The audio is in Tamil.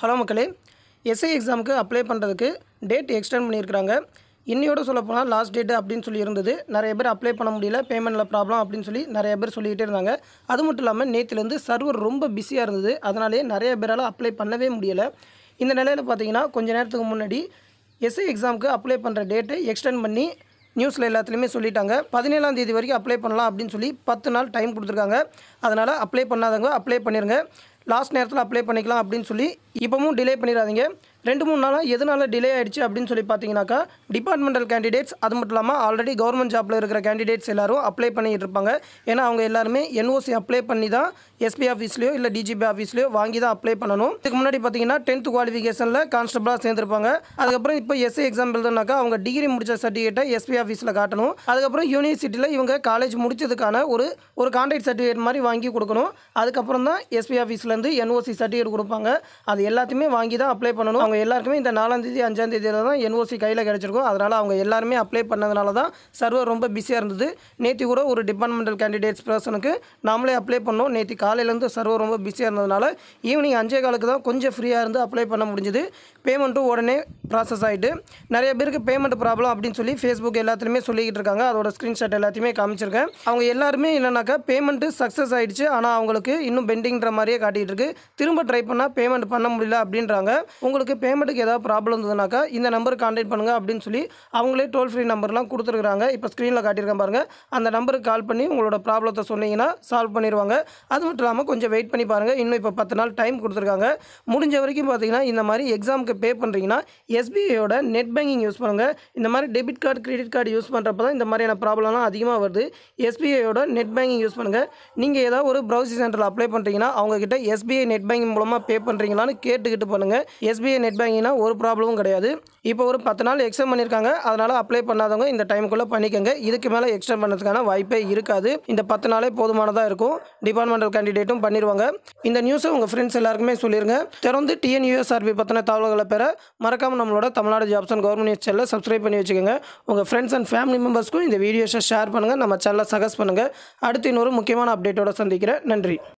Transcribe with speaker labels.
Speaker 1: ஹலோ மக்களே எஸ்ஐ எக்ஸாமுக்கு அப்ளை பண்ணுறதுக்கு டேட் எக்ஸ்டெண்ட் பண்ணியிருக்கிறாங்க இன்னையோட சொல்லப்போனால் லாஸ்ட் டேட் அப்படின்னு சொல்லி இருந்தது நிறைய பேர் அப்ளை பண்ண முடியல பேமெண்ட்டில் ப்ராப்ளம் அப்படின்னு சொல்லி நிறைய பேர் சொல்லிக்கிட்டே இருந்தாங்க அது மட்டும் இல்லாமல் நேற்றுலேருந்து சர்வர் ரொம்ப பிஸியாக இருந்தது அதனாலேயே நிறைய பேரால் அப்ளை பண்ணவே முடியலை இந்த நிலையில் பார்த்தீங்கன்னா கொஞ்ச நேரத்துக்கு முன்னாடி எஸ்ஐ எக்ஸாமுக்கு அப்ளை பண்ணுற டேட்டை எக்ஸ்டெண்ட் பண்ணி நியூஸில் எல்லாத்துலேயுமே சொல்லிட்டாங்க பதினேழாம் தேதி வரைக்கும் அப்ளை பண்ணலாம் அப்படின்னு சொல்லி பத்து நாள் டைம் கொடுத்துருக்காங்க அதனால் அப்ளை பண்ணாதவங்க அப்ளை பண்ணிடுங்க லாஸ்ட் நேரத்தில் அப்ளை பண்ணிக்கலாம் அப்படின்னு சொல்லி இப்போவும் டிலே பண்ணிடாதீங்க ரெண்டு மூணு நாளாக எதனால டிலே ஆயிடுச்சு அப்படின்னு சொல்லி பார்த்தீங்கன்னாக்கா டிபார்ட்மெண்டல் கேண்டிடேட்ஸ் அது மட்டும் இல்லாமல் ஆல்ரெடி கவர்மெண்ட் ஜாப்பில் இருக்கிற கேண்டிடேட்ஸ் எல்லாரும் அப்ளை பண்ணிட்டு இருப்பாங்க ஏன்னா அவங்க எல்லாருமே என்ஓசி அப்ளை பண்ணி தான் எஸ்பி ஆஃபீஸ்லையோ இல்லை டிஜிபி ஆஃபீஸ்லையோ வாங்கி தான் அப்ளை பண்ணணும் இதுக்கு முன்னாடி பார்த்தீங்கன்னா டென்த் குவாலிஃபிகேஷனில் கான்ஸ்டபிளாக சேர்ந்துருப்பாங்க அதுக்கப்புறம் இப்போ எஸ்ஏ எக்ஸாம் எழுதுனாக்கா அவங்க டிகிரி முடிச்ச சர்டிஃபிகேட்டை எஸ்பி ஆஃபீஸில் காட்டணும் அதுக்கப்புறம் யூனிவர்சிட்டியில் இவங்க காலேஜ் முடிச்சதுக்கான ஒரு ஒரு கான்ட்ராக்ட் சர்டிஃபிகேட் மாதிரி வாங்கி கொடுக்கணும் அதுக்கப்புறம் தான் எஸ்பி ஆஃபீஸ்லேருந்து என்ஓசி சர்டிஃபிகேட் கொடுப்பாங்க அது எல்லாத்தையுமே வாங்கி தான் அப்ளை பண்ணணும் அவங்க எல்லாருக்குமே இந்த நாலாம் தேதி அஞ்சாம் தேதியில் தான் என்ஓசி கையில் கிடச்சிருக்கும் அதனால் அவங்க எல்லாருமே அப்ளை பண்ணதுனால தான் சர்வர் ரொம்ப பிஸியாக இருந்தது நேற்று கூட ஒரு டிபார்ட்மெண்டல் கேண்டிடேட்ஸ் பர்சனுக்கு நாமளே அப்ளை பண்ணோம் நேற்று காலையிலேருந்து சர்வர் ரொம்ப பிஸியாக இருந்ததுனால ஈவினிங் அஞ்சே காலுக்கு தான் கொஞ்சம் ஃப்ரீயாக இருந்து அப்ளை பண்ண முடிஞ்சுது பேமெண்ட்டும் உடனே ப்ராசஸ் ஆகிட்டு நிறைய பேருக்கு பேமெண்ட் ப்ராப்ளம் அப்படின்னு சொல்லி ஃபேஸ்புக் எல்லாத்துலேயுமே சொல்லிக்கிட்டு இருக்காங்க அதோட ஸ்க்ரீன்ஷாட் எல்லாத்தையுமே காமிச்சிருக்கேன் அவங்க எல்லாருமே என்னன்னாக்கா பேமெண்ட்டு சக்ஸஸ் ஆயிடுச்சு ஆனால் அவங்களுக்கு இன்னும் பெண்டிங்கிற மாதிரியே காட்டிகிட்டு இருக்கு திரும்ப ட்ரை பண்ணால் பேமெண்ட் பண்ண முடியல அப்படின்றாங்க உங்களுக்கு பேமெண்ட்டுக்கு ஏதாவது ப்ராப்ளம் இருந்ததுனாக்கா இந்த நம்பருக்கு கான்டாக்ட் பண்ணுங்கள் அப்படின்னு சொல்லி அவங்களே டோல் ஃப்ரீ நம்பர்லாம் கொடுத்துருக்காங்க இப்போ ஸ்க்ரீனில் காட்டியிருக்கேன் பாருங்கள் அந்த நம்பருக்கு கால் பண்ணி உங்களோட ப்ராப்ளத்தை சொன்னீங்கன்னா சால்வ் பண்ணிடுவாங்க அது மட்டும் இல்லாமல் கொஞ்சம் வெயிட் பண்ணி பாருங்கள் இன்னும் இப்போ பத்து நாள் டைம் கொடுத்துருக்காங்க முடிஞ்ச வரைக்கும் பார்த்தீங்கன்னா இந்த மாதிரி எக்ஸாமுக்கு பே பண்ணுறீங்கன்னா எஸ்பிஐயோட நெட் பேங்கிங் யூஸ் பண்ணுங்கள் இந்த மாதிரி debit card credit card use பண்ணுறப்ப தான் இந்த மாதிரியான ப்ராப்ளம்லாம் அதிகமாக வருது எஸ்பிஐயோட நெட் பேங்கிங் யூஸ் பண்ணுங்கள் நீங்கள் ஏதாவது ஒரு ப்ரௌசிங் சென்டரில் அப்ளை பண்ணுறீங்கன்னா அவங்கக்கிட்ட எஸ்பிஐ நெட் பேங்கிங் மூலமாக பே பண்ணுறீங்களான்னு கேட்டுக்கிட்டு பண்ணுங்கள் எஸ்பிஐ நெட் பேங்கிங்னா ஒரு ப்ராப்ளமும் கிடையாது இப்போ ஒரு பத்து நாள் எக்ஸ்டெண்ட் பண்ணியிருக்காங்க அதனால் அப்ளை பண்ணாதவங்க இந்த டைமுக்குள்ளே பண்ணிக்கோங்க இதுக்கு மேலே எக்ஸ்டெண்ட் பண்ணுறதுக்கான வாய்ப்பே இருக்காது இந்த பத்து நாளே போதுமானதாக இருக்கும் டிபார்ட்மெண்டல் கேண்டிடேட்டும் பண்ணிடுவாங்க இந்த நியூஸை உங்கள் ஃப்ரெண்ட்ஸ் எல்லாருக்குமே சொல்லிடுங்க தொடர்ந்து டிஎன்யூஎஸ்ஆர்பி பற்றின தகவல்களை பெற மறக்காமல் நம்மளோட Tamil Nadu jobs and government news சேனலை சப்ஸ்கிரைப் பண்ணி வச்சுக்கோங்க உங்கள் ஃப்ரெண்ட்ஸ் அண்ட் ஃபேமிலி மெம்பர்ஸ்க்கும் இந்த வீடியோஸை ஷேர் பண்ணுங்கள் நம்ம சேனலை சகஸ் பண்ணுங்கள் அடுத்து இன்னொரு முக்கியமான அப்டேட்டோட சந்திக்கிறேன் நன்றி